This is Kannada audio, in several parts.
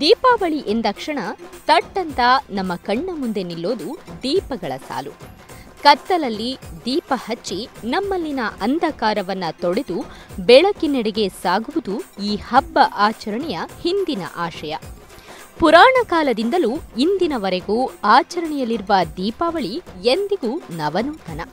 ದೀಪಾವಳಿ ಎಂದಾಕ್ಷಣ ತಟ್ಟಂತ ನಮ್ಮ ಕಣ್ಣ ಮುಂದೆ ನಿಲ್ಲೋದು ದೀಪಗಳ ಸಾಲು ಕತ್ತಲಲ್ಲಿ ದೀಪ ಹಚ್ಚಿ ನಮ್ಮಲ್ಲಿನ ಅಂಧಕಾರವನ್ನ ತೊಡೆದು ಬೆಳಕಿನೆಡೆಗೆ ಸಾಗುವುದು ಈ ಹಬ್ಬ ಆಚರಣೆಯ ಹಿಂದಿನ ಆಶಯ ಪುರಾಣ ಕಾಲದಿಂದಲೂ ಇಂದಿನವರೆಗೂ ಆಚರಣೆಯಲ್ಲಿರುವ ದೀಪಾವಳಿ ಎಂದಿಗೂ ನವನೂತನ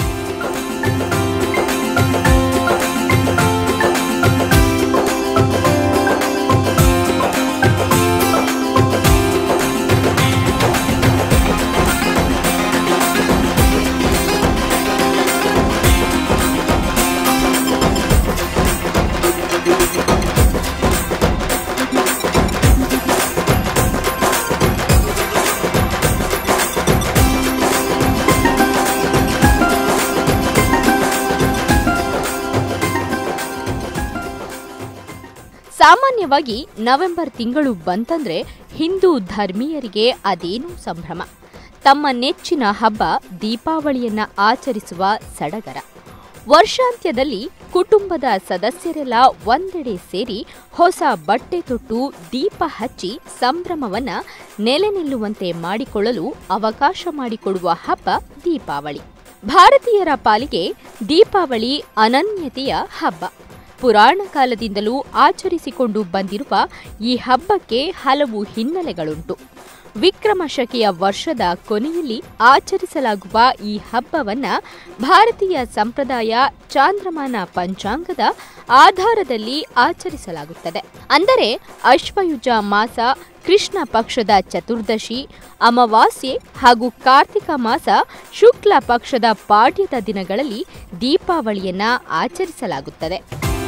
ಸಾಮಾನ್ಯವಾಗಿ ನವೆಂಬರ್ ತಿಂಗಳು ಬಂತಂದ್ರೆ ಹಿಂದೂ ಧರ್ಮೀಯರಿಗೆ ಅದೇನೂ ಸಂಭ್ರಮ ತಮ್ಮ ನೆಚ್ಚಿನ ಹಬ್ಬ ದೀಪಾವಳಿಯನ್ನ ಆಚರಿಸುವ ಸಡಗರ ವರ್ಷಾಂತ್ಯದಲ್ಲಿ ಕುಟುಂಬದ ಸದಸ್ಯರೆಲ್ಲ ಒಂದೆಡೆ ಸೇರಿ ಹೊಸ ಬಟ್ಟೆ ತೊಟ್ಟು ದೀಪ ಹಚ್ಚಿ ಸಂಭ್ರಮವನ್ನ ನೆಲೆ ನಿಲ್ಲುವಂತೆ ಮಾಡಿಕೊಳ್ಳಲು ಅವಕಾಶ ಮಾಡಿಕೊಡುವ ಹಬ್ಬ ದೀಪಾವಳಿ ಭಾರತೀಯರ ಪಾಲಿಗೆ ದೀಪಾವಳಿ ಅನನ್ಯತೆಯ ಹಬ್ಬ ಪುರಾಣ ಕಾಲದಿಂದಲೂ ಆಚರಿಸಿಕೊಂಡು ಬಂದಿರುವ ಈ ಹಬ್ಬಕ್ಕೆ ಹಲವು ಹಿನ್ನೆಲೆಗಳುಂಟು ವಿಕ್ರಮ ಶಕೆಯ ವರ್ಷದ ಕೊನೆಯಲ್ಲಿ ಆಚರಿಸಲಾಗುವ ಈ ಹಬ್ಬವನ್ನ ಭಾರತೀಯ ಸಂಪ್ರದಾಯ ಚಾಂದ್ರಮಾನ ಪಂಚಾಂಗದ ಆಧಾರದಲ್ಲಿ ಆಚರಿಸಲಾಗುತ್ತದೆ ಅಂದರೆ ಅಶ್ವಯುಜ ಮಾಸ ಕೃಷ್ಣ ಪಕ್ಷದ ಚತುರ್ದಶಿ ಅಮಾವಾಸ್ಯೆ ಹಾಗೂ ಕಾರ್ತಿಕ ಮಾಸ ಶುಕ್ಲ ಪಕ್ಷದ ಪಾಡ್ಯದ ದಿನಗಳಲ್ಲಿ ದೀಪಾವಳಿಯನ್ನ ಆಚರಿಸಲಾಗುತ್ತದೆ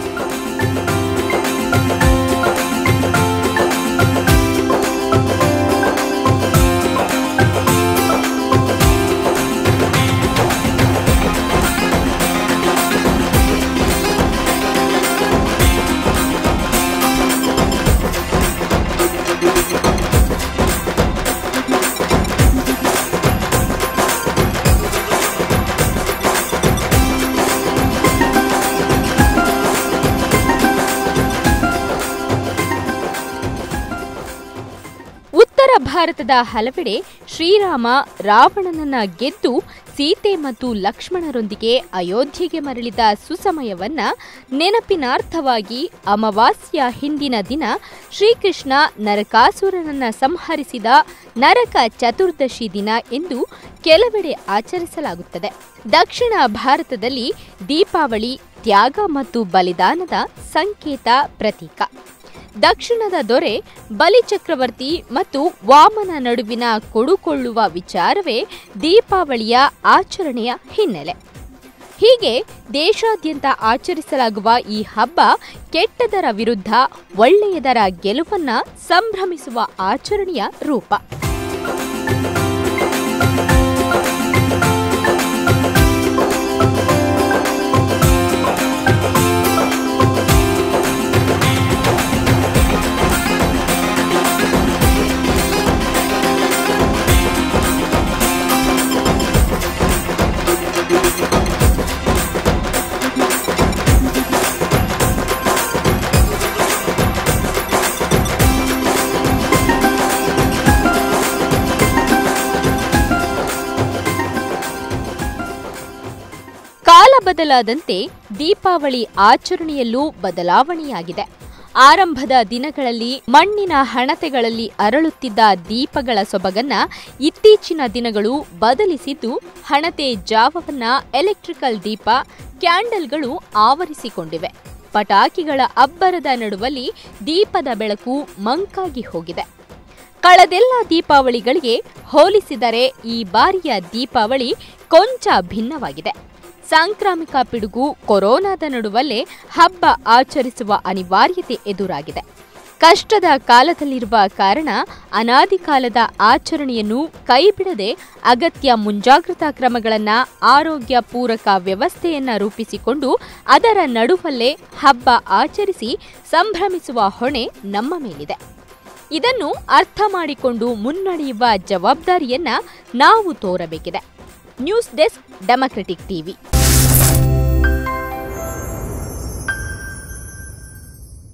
ಉತ್ತರ ಭಾರತದ ಹಲವೆಡೆ ಶ್ರೀರಾಮ ರಾವಣನನ್ನ ಗೆದ್ದು ಸೀತೆ ಮತ್ತು ಲಕ್ಷ್ಮಣರೊಂದಿಗೆ ಅಯೋಧ್ಯೆಗೆ ಮರಳಿದ ಸುಸಮಯವನ್ನ ನೆನಪಿನಾರ್ಥವಾಗಿ ಅಮಾವಾಸ್ಯ ಹಿಂದಿನ ದಿನ ಶ್ರೀಕೃಷ್ಣ ನರಕಾಸುರನನ್ನ ಸಂಹರಿಸಿದ ನರಕ ಚತುರ್ದಶಿ ದಿನ ಎಂದು ಕೆಲವೆಡೆ ಆಚರಿಸಲಾಗುತ್ತದೆ ದಕ್ಷಿಣ ಭಾರತದಲ್ಲಿ ದೀಪಾವಳಿ ತ್ಯಾಗ ಮತ್ತು ಬಲಿದಾನದ ಸಂಕೇತ ಪ್ರತೀಕ ದಕ್ಷಿಣದ ದೊರೆ ಬಲಿಚಕ್ರವರ್ತಿ ಮತ್ತು ವಾಮನ ನಡುವಿನ ಕೊಡುಕೊಳ್ಳುವ ವಿಚಾರವೇ ದೀಪಾವಳಿಯ ಆಚರಣೆಯ ಹಿನ್ನೆಲೆ ಹೀಗೆ ದೇಶಾದ್ಯಂತ ಆಚರಿಸಲಾಗುವ ಈ ಹಬ್ಬ ಕೆಟ್ಟದರ ವಿರುದ್ಧ ಒಳ್ಳೆಯದರ ಗೆಲುವನ್ನ ಸಂಭ್ರಮಿಸುವ ಆಚರಣೆಯ ರೂಪ ಕಾಲ ಬದಲಾದಂತೆ ದೀಪಾವಳಿ ಆಚರಣೆಯಲ್ಲೂ ಬದಲಾವಣೆಯಾಗಿದೆ ಆರಂಭದ ದಿನಗಳಲ್ಲಿ ಮಣ್ಣಿನ ಹಣತೆಗಳಲ್ಲಿ ಅರಳುತ್ತಿದ್ದ ದೀಪಗಳ ಸೊಬಗನ್ನ ಇತ್ತೀಚಿನ ದಿನಗಳು ಬದಲಿಸಿದ್ದು ಹಣತೆ ಜಾವವನ್ನ ಎಲೆಕ್ಟ್ರಿಕಲ್ ದೀಪ ಕ್ಯಾಂಡಲ್ಗಳು ಆವರಿಸಿಕೊಂಡಿವೆ ಪಟಾಕಿಗಳ ಅಬ್ಬರದ ನಡುವಲ್ಲಿ ದೀಪದ ಬೆಳಕು ಮಂಕಾಗಿ ಹೋಗಿದೆ ಕಳೆದೆಲ್ಲ ದೀಪಾವಳಿಗಳಿಗೆ ಹೋಲಿಸಿದರೆ ಈ ಬಾರಿಯ ದೀಪಾವಳಿ ಕೊಂಚ ಭಿನ್ನವಾಗಿದೆ ಸಾಂಕ್ರಾಮಿಕ ಪಿಡುಗು ಕೊರೋನಾದ ನಡುವಲ್ಲೇ ಹಬ್ಬ ಆಚರಿಸುವ ಅನಿವಾರ್ಯತೆ ಎದುರಾಗಿದೆ ಕಷ್ಟದ ಕಾಲದಲ್ಲಿರುವ ಕಾರಣ ಅನಾದಿ ಕಾಲದ ಆಚರಣೆಯನ್ನು ಕೈಬಿಡದೆ ಅಗತ್ಯ ಮುಂಜಾಗ್ರತಾ ಕ್ರಮಗಳನ್ನು ಆರೋಗ್ಯ ಪೂರಕ ವ್ಯವಸ್ಥೆಯನ್ನ ರೂಪಿಸಿಕೊಂಡು ಅದರ ನಡುವಲ್ಲೇ ಹಬ್ಬ ಆಚರಿಸಿ ಸಂಭ್ರಮಿಸುವ ಹೊಣೆ ನಮ್ಮ ಮೇಲಿದೆ ಇದನ್ನು ಅರ್ಥ ಮಾಡಿಕೊಂಡು ಮುನ್ನಡೆಯುವ ಜವಾಬ್ದಾರಿಯನ್ನ ನಾವು ತೋರಬೇಕಿದೆ ನ್ಯೂಸ್ ಡೆಸ್ಕ್ ಡೆಮೊಕ್ರೆಟಿಕ್ ಟಿವಿ